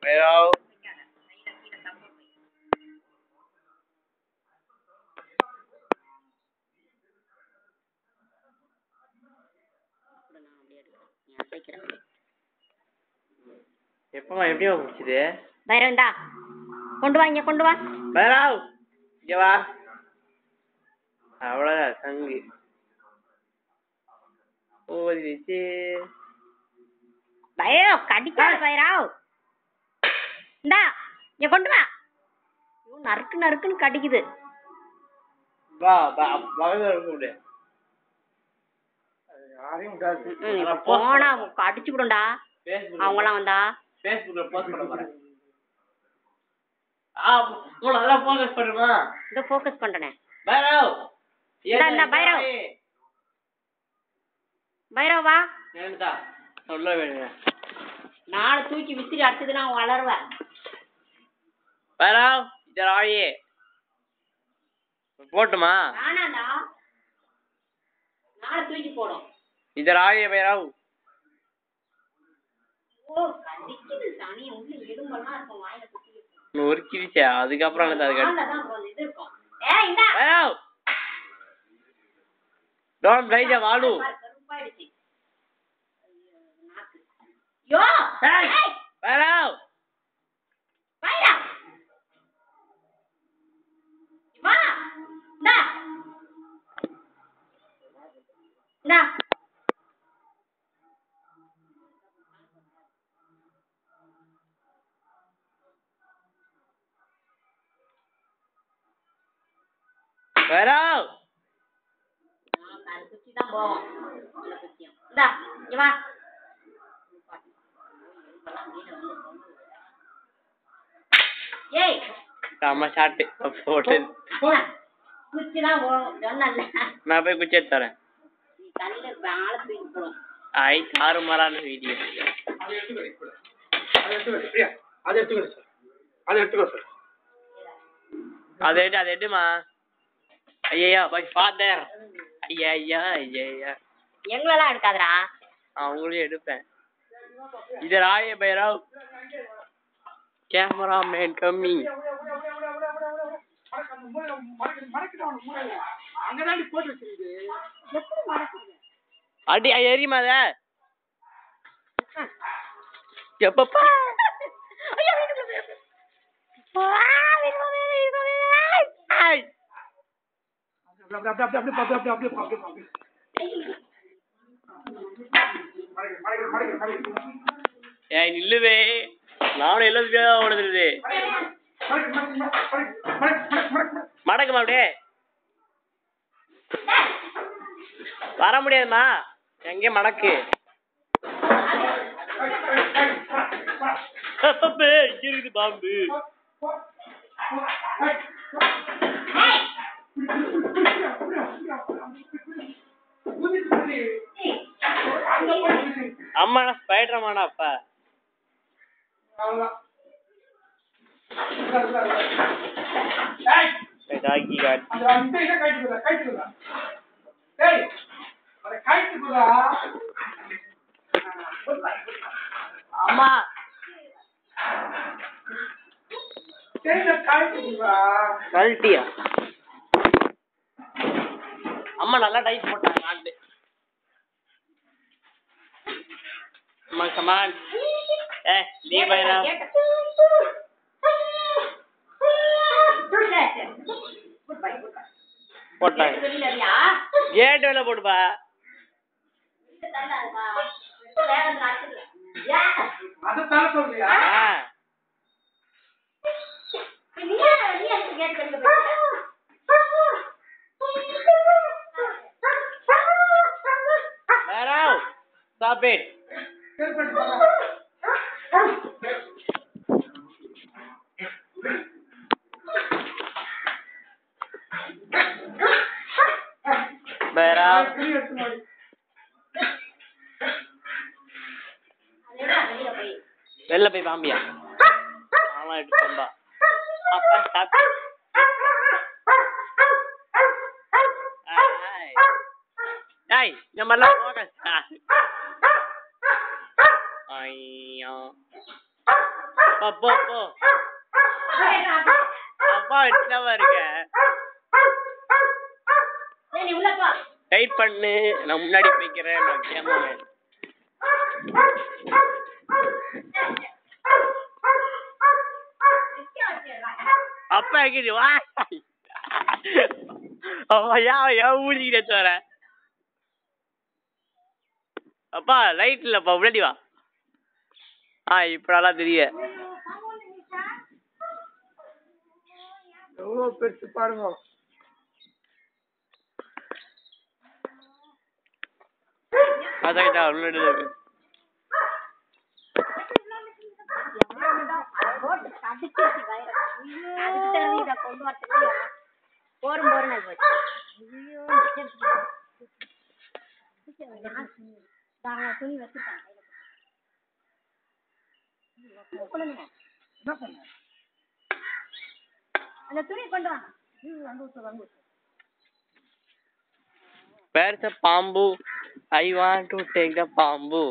பைரவ் எப்பமா எப்படியா முடிச்சுது பைரவ் இந்தா கொண்டு வா இங்க கொண்டு வா பைரவ் இங்க வா அவ்வளவுதான் சங்கு ஓடிச்சு பைரவ் கடிக்காத பைரவ் இந்தா இங்க கொண்டு வா ஐயோ, நறுக்கு நறுக்குன்னு கடிக்குது வா வா பக்கத்துல இருக்க முடியாது யாரையும் விடாது ம், இப்ப போனா கடிச்சு விடும்டா அவங்களாம் வந்தா ஃபேஸ்புக்ல போஸ்ட் பண்ண போறேன் ஆ உங்களை நல்லா ஃபோக்கஸ் பண்ணுமா இதோ ஃபோக்கஸ் பண்றேனே பைரவ் இந்தா, இந்தா, பைரவ். பைரவ் வா ஏன்டா சொல்ல வேணுங்க நாளை தூக்கி விசிறி அடிச்சதுன்னா வளருவ பைரவ் இதர் ஆயே போட்டுமா வேணாண்டா நாளை தூக்கி போடும் இதர் ஆயே பைரவ் ஓ கடிக்குது சனி உள்ள எலும்பெல்லாம் இருக்கும் வாயில குத்தி ஒரு கிரிச்சா அதுக்கப்புறம் எனக்கு அது வாயில தான் கொஞ்சம் இது இருக்கும் ஏய் இந்தா பைரவ் டோன்ட் ரைஜா வாலு பாரு, கருப்பாயிடுச்சு ஐயோ, நாக்கு. யோ ஏய். ஏய், பைரவ் பைரா வா இந்தா இந்தா பைரவ் அது குச்சி தான் போகும் இந்த குச்சியும் இந்தா இங்க வா ஏய் செம்ம ஷாட்டு போட்டு குச்சி தான் போகும் சொன்னல நான் போய் குச்சி எடுத்து தரேன் நீ கல்ல ஆள தூக்கி போடும் ஐ தாறுமாறான வீடியோ அதை எடுத்துக்கோ கூட. அதை எடுத்துக்கோ பிரியா அதை எடுத்துக்கோ சார் அதை எடுத்துக்கோ சார் அதை எடு அதை எடுமா ஐயா பை ஃபாதர் ஐயா ஐயா ஐயா ஐயா எங்களெல்லாம் எடுக்காதடா அவங்களையும் எடுப்பேன் இது Raya Bhairav cameraman coming அங்கதான் போட்டு வச்சிருக்கு அடி எரியுமா அத எப்பப்பா ஐயோ வீட்டுக்குள்ள போய். ஆ, வீட்டுக்குள்ள போய், வீட்டுக்குள்ள போய். ஐய். அப்படி அப்படி அப்படி அப்படி அப்படி அப்படி அப்படி அப்படி அப்படி மடக்கு மடக்கு மடக்கு மடக்கு ஏய் நில்லுவே நானும் எழுபது ஓடுது மடக்கு மடக்கு மடக்கு மடக்கு மடக்கு மடக்குமா அப்படியே வர முடியாதுமா எங்கே மடக்கு அப்பப்பே, இங்க இருக்குது பாம்பு அம்மா ஸ்பைடர்மானா அப்பா டாக்கி காட் அம்மா கழட்டியா அம்மா நல்லா டைப் போட்டாங்க ஆண்டு அம்மா கமான் ஏ நீ பைரா போட்டாங்க வெளியில இருக்கியா? கேட் வேலை போட்டுப்பா தள்ளாதப்பா. வேற ஒன்று நடக்குது. ஏன்? அதை தர சொல்றியா ஆ நீ ஏன் நீ எதுக்கு கேட்டு வெளியில போயிட்ட? பைரவ் ஸ்டாப் இட் பைரவ் அதேதான் வெளியில போய். வெளில போய் பாம்பியா ஆமா எடுத்து வந்தா அப்பா ஸ்டாப் ஏய் இந்த மாதிரிலாம் போக ஐயோ போ போ போ அப்பா என்னவா இருக்க ஏய், நீ உள்ள போ வெயிட் பண்ணு நான் முன்னாடி போய்க்கிறேன் நான் கேமரா அப்பா எங்கிட்டு வா அப்பா ஏன் ஏன் ஊழிக்கிட்டே தோற அப்பா லைட் இல்லப்பா முன்னாடி வா ஆ இப்ப நல்லா தெரிய எவ்வளோ பெருசு பாருங்க அதான் முன்னாடி இருக்கு போட்டு கடிச்சிருச்சு வயிறை. அதுக்கு தெரிஞ்சு இதை கொண்டு வரதுக்கு போரும் போரும் ஆகி போச்சு. ஐயோ, நான் துணி வச்சுட்டேன் என்ன பண்ண அந்த துணி கொண்டு வா Where's the bamboo? I want to take the bamboo.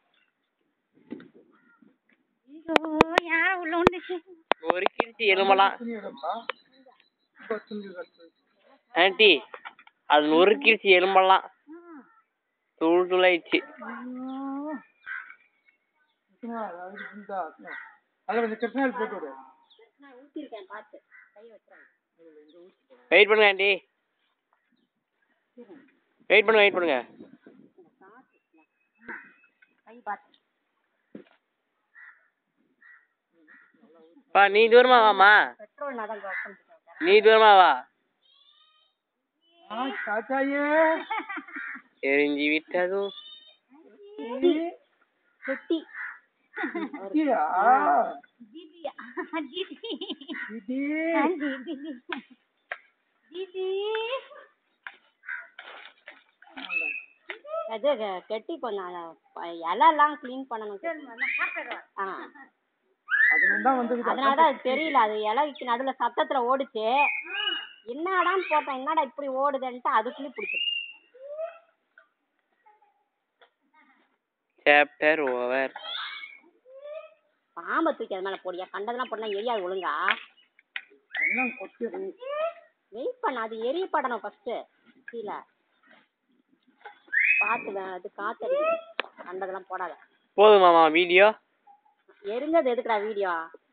ஐயோ யார் உள்ள வந்துச்சு ஒரு கிழிச்சி எலும்பலாம் துணி எடுப்பா இப்போ துணி கட்டு ஆன்ட்டி அது நொறுக்கிடுச்சு எலும்பெல்லாம் தூள் தூளாயிடுச்சு சும்மா அது இருந்தா அதில் கொஞ்சம் கிருஷ்ணாயில் போட்டு விடு நான் ஊத்திருக்கேன் பார்த்து கை வச்சுறேன் வெயிட் பண்ணுங்க ஆண்டி வெயிட் பண்ணுங்க வெயிட் பண்ணுங்க கை பார்த்து பா நீ தூரமா வாமா பெட்ரோல் நான் தான் உட்காந்துருக்கேன் நீ தூரமா வா ஆ சாச்சாயே எரிஞ்சு விட்டது பெட்டி இடியா ஜிபியா ஜிபி இடி ஜிபி ஜிபி அது க- கெட்டி கொஞ்சம் அத- இலைலாம் க்ளீன் பண்ணணும் ஆ அது தான் வந்து அதனால தான் அது தெரியல அது இலைக்கு நடுவுல சத்தத்துல ஓடுச்சு என்னடான்னு போட்டேன் என்னடா இப்படி ஓடுதுன்ட்டு அதுக்குள்ளே பிடிச்சிருக்கு சாப்டர் ஓவர் பாம்பை தூக்கி அது மேல போடியா கண்டதெல்லாம் போட்டா எரியாது ஒழுங்கா என்ன கொத்தி வெயிட் பண்ண அது எரிய படணும் ஃபர்ஸ்ட் கீழே பார்த்து வே- அது காத்தடிக்குது கண்டதெல்லாம் போடாத போதுமாமா வீடியோ எரிஞ்சது எதுக்குடா வீடியோ